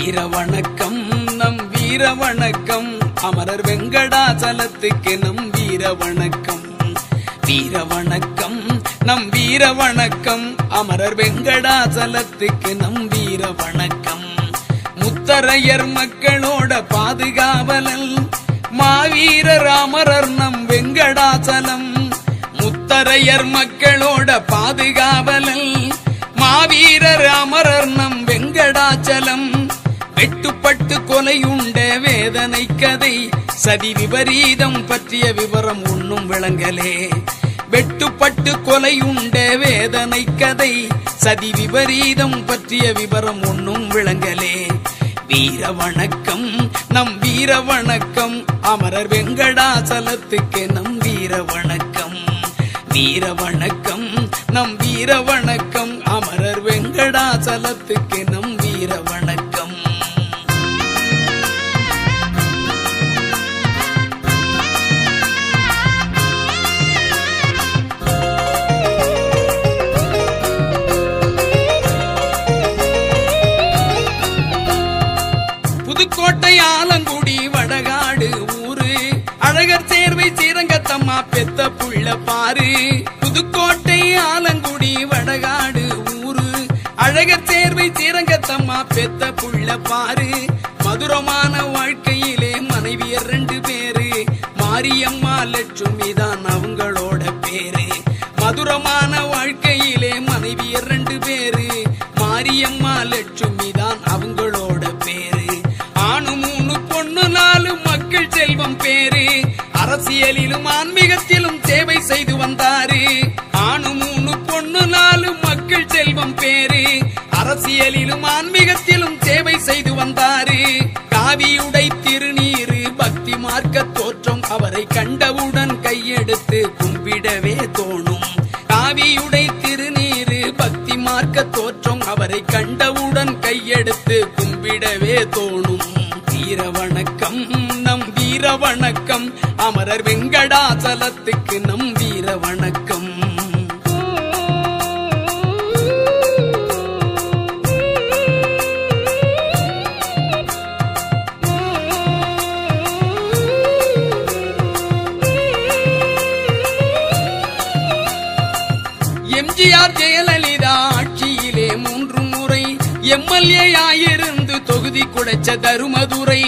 வீர வணக்கம் நம் வீர வணக்கம் அமரர் வெங்கடாச்சலத்துக்கு நம் வீர வணக்கம் வீர வணக்கம் நம் வீர வணக்கம் அமரர் வெங்கடாச்சலத்துக்கு நம் வீர வணக்கம் முத்தரையர் மக்களோட பாதுகாவலல் மாவீரர் அமரர் நம் வெங்கடாச்சலம் முத்தரையர் மக்களோட பாதுகாவலல் மாவீரர் அமரர் நம் வெங்கடாச்சலம் வெட்டுப்பட்டு கொலையுண்ட வேதனை கதை சதி விபரீதம் பற்றிய விவரம் ஒன்னும் விளங்கலே வெட்டுப்பட்டு கொலையுண்ட வேதனை கதை சதி விபரீதம் பற்றிய விவரம் ஒன்னும் விளங்கலே வீர வணக்கம் நம் வீர வணக்கம் அமரர் வெங்கடாசலத்துக்கு நம் வீர வணக்கம் வீர வணக்கம் நம் வீர வணக்கம் அமரர் வெங்கடாசலத்துக்கு நம் வீர வணக்கம் புதுக்கோட்டை ஆலங்குடி வடகாடு ஊரு அழகர் சேர்வை சீரங்கத்தம்மா பெத்த புள்ள பாரு புதுக்கோட்டை ஆலங்குடி வடகாடு ஊரு அழகர் சேர்வை சீரங்கத்தம்மா பெத்த புள்ள பாரு மதுரமான வாழ்க்கையிலே மனைவியர் ரெண்டு பேரு மாரியம்மா லட்சுமி தான் அவங்களோட பேரு மதுரமான வாழ்க்கையிலே மனைவியர் ரெண்டு பேரு மாரியம்மா லட்சுமி தான் அவங்களோட பேரு ஆணு மூணு பொண்ணு நாலு மக்கள் செல்வம் பேரு அரசியலிலும் ஆன்மீகத்திலும் சேவை செய்து வந்தாரு ஆணு மூணு பொண்ணு நாலு மக்கள் செல்வம் பேரு அரசியலிலும் ஆன்மீகத்திலும் சேவை செய்து வந்தாரு காவியுடை திருநீரு பக்தி மார்க்க தோற்றம் அவரை கண்டவுடன் கையெடுத்து கும்பிடவே தோணும் காவியுடை திருநீரு பக்தி மார்க்க தோற்றம் அவரை கண்டவுடன் கையெடுத்து கும்பிடவே தோணும் வீர வணக்கம் நம் வீர வணக்கம் அமரர் வெங்கடாசலத்துக்கு நம் வீர வணக்கம் எம்ஜிஆர் ஜெயலலிதா ஆட்சியிலே மூன்று முறை எம்எல்ஏ ஆயிருந்து தொகுதி குடைச்ச தருமதுரை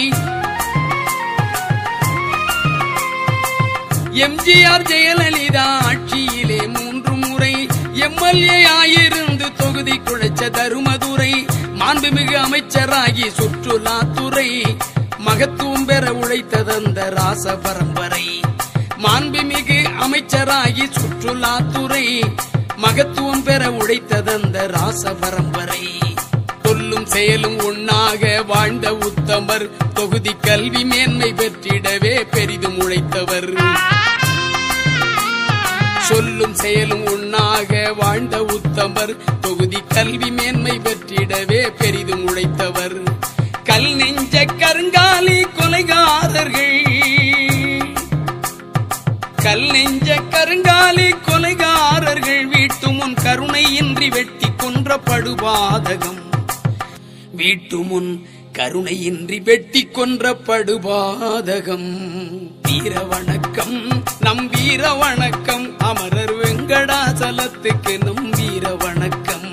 எம்ஜிஆர் ஜெயலலிதா ஆட்சியிலே மூன்று முறை எம்எல்ஏ ஆயிருந்து தொகுதி குழைச்ச தருமதுரை மாண்புமிகு அமைச்சராகி சுற்றுலாத்துறை மகத்துவம் பெற உழைத்ததந்த ராச பரம்பரை மாண்புமிகு அமைச்சராகி சுற்றுலாத்துறை மகத்துவம் பெற உழைத்ததந்த ராச பரம்பரை சொல்லும் செயலும் ஒன்னாக வாழ்ந்த உத்தமர் தொகுதி கல்வி மேன்மை பெற்றிடவே பெரிதும் உழைத்தவர் சொல்லும் செயலும் ஒன்னாக வாழ்ந்த உத்தமர் தொகுதி கல்வி மேன்மை பெற்றிடவே பெரிதும் உழைத்தவர் கல் நெஞ்ச கருங்காலி கொலைகாரர்கள் கல் நெஞ்ச கருங்காலி கொலைகாரர்கள் வீட்டு முன் கருணையின்றி வெட்டி கொன்ற படுபாதகம் வீட்டு முன் கருணையின்றி வெட்டி கொன்ற படுபாதகம் வீர வணக்கம் நம் வீர வணக்கம் அமரர் வெங்கடாசலத்துக்கு நம் வீர வணக்கம்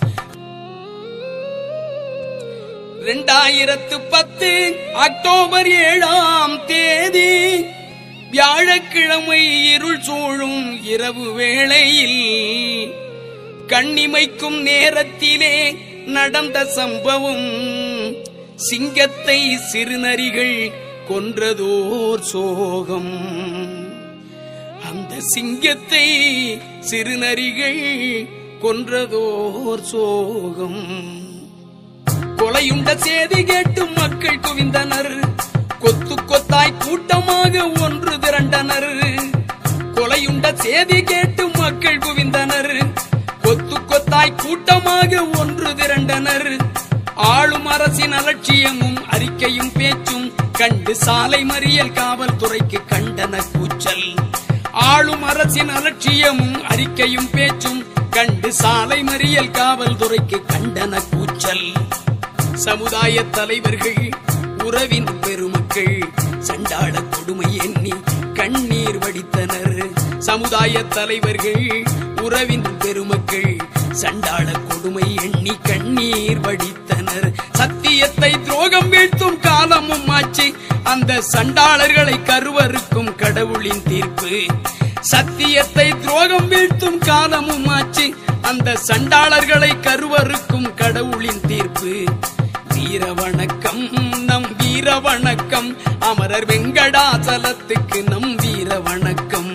ரெண்டாயிரத்து பத்து அக்டோபர் ஏழாம் தேதி வியாழக்கிழமை இருள் சூழும் இரவு வேளையில் கண்ணிமைக்கும் நேரத்திலே நடந்த சம்பவம் சிங்கத்தை சிறுநரிகள் கொன்றதோர் சோகம் அந்த சிங்கத்தை சிறுநரிகள் கொன்றதோர் சோகம் கொலையுண்ட செய்தி கேட்டு மக்கள் குவிந்தனர் கொத்து கொத்தாய் கூட்டமாக ஒன்று திரண்டனர் கொலையுண்ட செய்தி கேட்டு மக்கள் குவிந்தனர் கொத்து கொத்தாய் கூட்டமாக ஒன்று திரண்டனர் ஆளும் அரசின் அலட்சியமும் அறிக்கையும் பேச்சும் கண்டு சாலை மறியல் காவல்துறைக்கு கண்டன கூச்சல் ஆளும் அரசின் அலட்சியமும் அறிக்கையும் பேச்சும் கண்டு சாலை மறியல் காவல்துறைக்கு கண்டன கூச்சல் சமுதாய தலைவர்கள் உறவின் பெருமக்கள் சண்டாள கொடுமை எண்ணி கண்ணீர் வடித்தனர் சமுதாய தலைவர்கள் உறவின் பெருமக்கள் சண்டாள கொடுமை எண்ணி கண்ணீர் வடித்தனர் சத்தியத்தை துரோகம் வீழ்த்தும் காலமும் ஆச்சு அந்த சண்டாளர்களை கருவறுக்கும் கடவுளின் தீர்ப்பு சத்தியத்தை துரோகம் வீழ்த்தும் காலமும் ஆச்சு அந்த சண்டாளர்களை கருவறுக்கும் கடவுளின் தீர்ப்பு வீர வணக்கம் நம் வீர வணக்கம் அமரர் வெங்கடாசலத்துக்கு நம் வீர வணக்கம்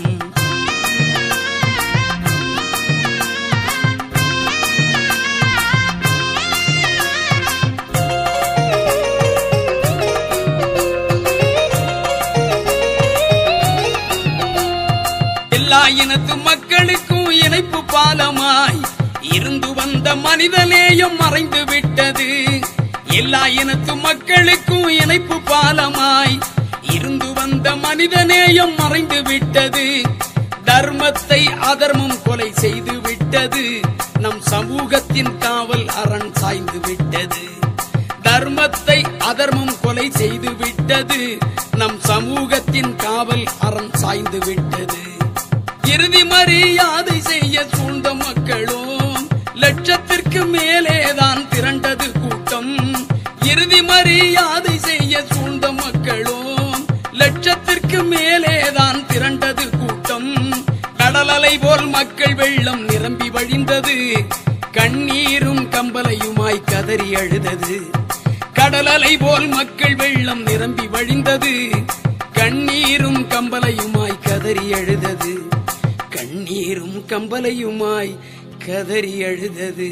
எல்லா இனத்து மக்களுக்கும் இணைப்பு பாலமாய் இருந்து வந்த மனிதநேயம் மறைந்து விட்டது எல்லா இனத்து மக்களுக்கும் இணைப்பு பாலமாய் இருந்து வந்த மனிதநேயம் மறைந்து விட்டது தர்மத்தை அதர்மம் கொலை செய்து விட்டது நம் சமூகத்தின் காவல் அரண் சாய்ந்து விட்டது தர்மத்தை அதர்மம் கொலை செய்து விட்டது நம் சமூகத்தின் காவல் அறம் சாய்ந்து விட்டது இறுதி மரியாதை செய்ய சூழ்ந்த மக்களும் லட்சத்திற்கு மேலேதான் திரண்டது கூட்டம் இறுதி மரியாதை செய்ய சூழ்ந்த மக்களும் லட்சத்திற்கு மேலேதான் திரண்டது கூட்டம் கடலலை போல் மக்கள் வெள்ளம் நிரம்பி வழிந்தது கண்ணீரும் கம்பலையுமாய் கதறி அழுதது கடலலை போல் மக்கள் வெள்ளம் நிரம்பி வழிந்தது கண்ணீரும் கம்பலையுமாய் கதறி அழுதது கண்ணீரும் கம்பலையுமாய் கதறி அழுதது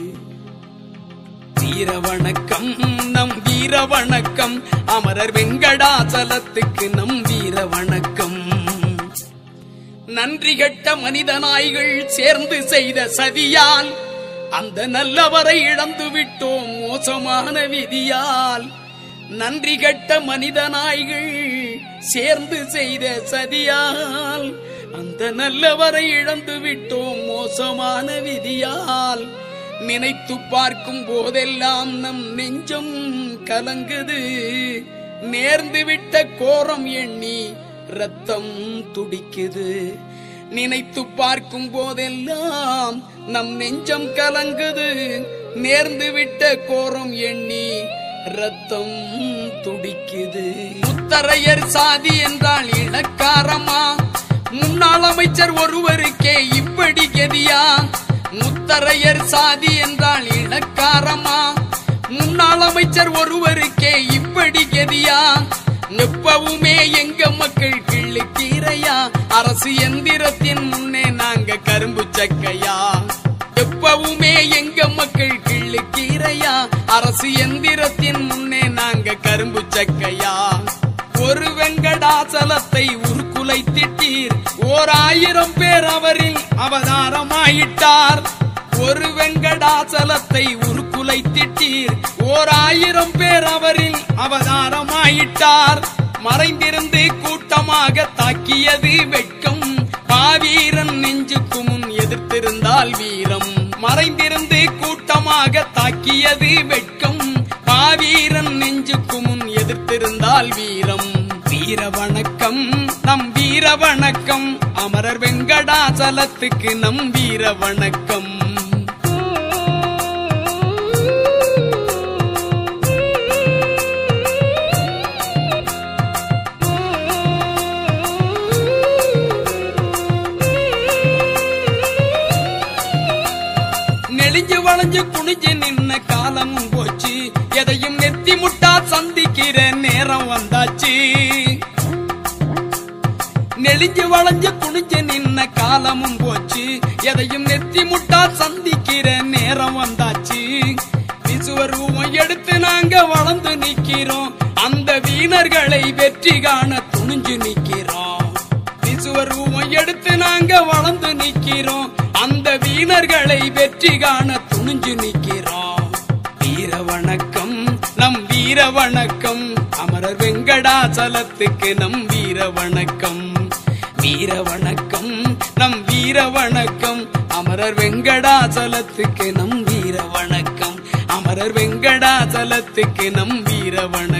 வீர வணக்கம் நம் வீர வணக்கம் அமரர் வெங்கடாசலத்துக்கு நம் வீர வணக்கம் நன்றி கெட்ட மனித நாய்கள் சேர்ந்து செய்த சதியால் அந்த நல்லவரை இழந்து விட்டோம் மோசமான விதியால் நன்றி கெட்ட மனித நாய்கள் சேர்ந்து செய்த சதியால் அந்த நல்லவரை இழந்து விட்டோம் மோசமான விதியால் நினைத்து பார்க்கும் போதெல்லாம் நம் நெஞ்சம் கலங்குது நேர்ந்து விட்ட கோரம் எண்ணி ரத்தம் துடிக்குது நினைத்து பார்க்கும் போதெல்லாம் நம் நெஞ்சம் கலங்குது நேர்ந்து விட்ட கோரம் எண்ணி ரத்தம் துடிக்குது முத்தரையர் சாதி என்றால் இளக்காரமா முன்னாள் அமைச்சர் ஒருவருக்கே இப்படி கதியா முத்தரையர் சாதி என்றால் இளக்காரமா முன்னாள் அமைச்சர் ஒருவருக்கே இப்படி கதியா எப்பவுமே எங்க மக்கள் கிள்ளுக்கீரையா அரசு எந்திரத்தின் முன்னே நாங்க கரும்பு சக்கையா எப்பவுமே எங்க மக்கள் கிள்ளுக்கீரையா அரசு எந்திரத்தின் முன்னே நாங்க கரும்பு சக்கையா ஒரு வெங்கடாசலத்தை உருக்குலை திட்டீர் ஓர் ஆயிரம் பேர் அவரில் அவதாரமாயிட்டார் ஒரு வெங்கடாசலத்தை உருக்குலை திட்டீர் ஓர் ஆயிரம் பேர் அவரில் அவதாரமாயிட்டார் மறைந்திருந்து கூட்டமாக தாக்கியது வெட்கம் பாவீரன் நெஞ்சுக்கு முன் எதிர்த்திருந்தால் வீரம் மறைந்திருந்து கூட்டமாக தாக்கியது வெட்கம் பாவீரன் நெஞ்சுக்கு முன் எதிர்த்திருந்தால் வீரம் வீர வணக்கம் நம் வீர வணக்கம் அமரர் வெங்கடாசலத்துக்கு நம் வீர வணக்கம் நெளிஞ்சு வளைஞ்சு குனிஞ்சு நின்ன காலமும் போச்சு எதையும் நெத்தி முட்டா சந்திக்கிற நேரம் வந்தாச்சு நெளிஞ்சு வளைஞ்சு குனிஞ்சு நின்ன காலமும் போச்சு எதையும் நெத்தி முட்டா சந்திக்கிற நேரம் வந்தாச்சு விசுவரூபம் எடுத்து நாங்க வளர்ந்து நிக்கிறோம் அந்த வீணர்களை வெற்றி காண துணிஞ்சு நிக்கிறோம் விசுவரூபம் எடுத்து நாங்க வளர்ந்து நிக்கிறோம் அந்த வீணர்களை வெற்றி காண துணிஞ்சு நிக்கிறோம் வீர வணக்கம் நம் வீர வணக்கம் அமரர் வெங்கடாசலத்துக்கு நம் வீர வணக்கம் வீர வணக்கம் நம் வீர வணக்கம் அமரர் வெங்கடாசலத்துக்கு நம் வீர வணக்கம் அமரர் அமரர் வெங்கடாசலத்துக்கு நம் வீரவண